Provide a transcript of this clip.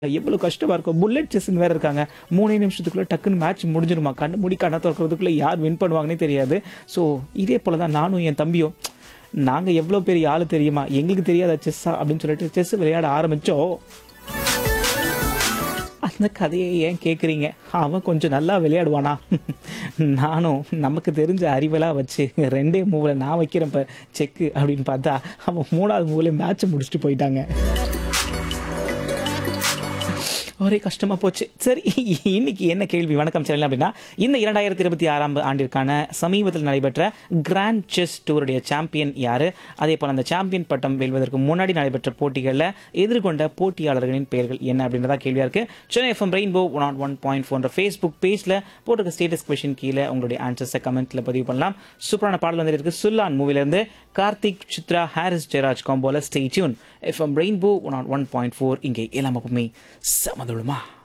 எவ்வளோ கஷ்டமா இருக்கும் புல்லட் செஸ்ன்னு வேற இருக்காங்க மூணே நிமிஷத்துக்குள்ள டக்குன்னு மேட்ச் முடிஞ்சிருமா கண்ணு மூடி கண்ணை திறக்கிறதுக்குள்ள யார் வின் பண்ணுவாங்கன்னே தெரியாது ஸோ இதே போல தான் நானும் என் தம்பியும் நாங்கள் எவ்வளோ பெரிய ஆள் தெரியுமா எங்களுக்கு தெரியாத செஸ்ஸா அப்படின்னு சொல்லிட்டு செஸ் விளையாட ஆரம்பித்தோம் அந்த கதையை ஏன் கேட்குறீங்க அவன் கொஞ்சம் நல்லா விளையாடுவானா நானும் நமக்கு தெரிஞ்ச அறிவெல்லாம் வச்சு ரெண்டே மூவில் நான் வைக்கிறேன் இப்போ செக்கு அப்படின்னு பார்த்தா அவன் மூணாவது மூவில மேட்ச் முடிச்சுட்டு போயிட்டாங்க ஒரே கஷ்டமா போச்சு சரி இன்னைக்கு என்ன கேள்வி வணக்கம் சொல்லலாம் அப்படின்னா இந்த இரண்டாயிரத்தி இருபத்தி ஆறாம் ஆண்டிற்கான சமீபத்தில் நடைபெற்ற கிராண்ட் செஸ் டூருடைய சாம்பியன் யாரு அதே போல் அந்த சாம்பியன் பட்டம் வெல்வதற்கு முன்னாடி நடைபெற்ற போட்டிகளில் எதிர்கொண்ட போட்டியாளர்களின் பெயர்கள் என்ன அப்படின்றதா கேள்வியா இருக்கு Chennai FM rainbow one at one point ஃபோன்ற ஃபேஸ்புக் பேஜில் போட்டிருக்க ஸ்டேட்டஸ் கொஷின் கீழே உங்களுடைய ஆன்சர்ஸை கமெண்ட்ல பதிவு பண்ணலாம் சூப்பரான பாடல் வந்துட்டு இருக்கு சுல்லான் மூவிலேருந்து கார்த்திக் சித்ரா ஹாரிஸ் ஜெயராஜ் காம்போல stay tuned FM rainbow one at one point four இங்கே எல்லாம் எப்பவுமே சமதுளமா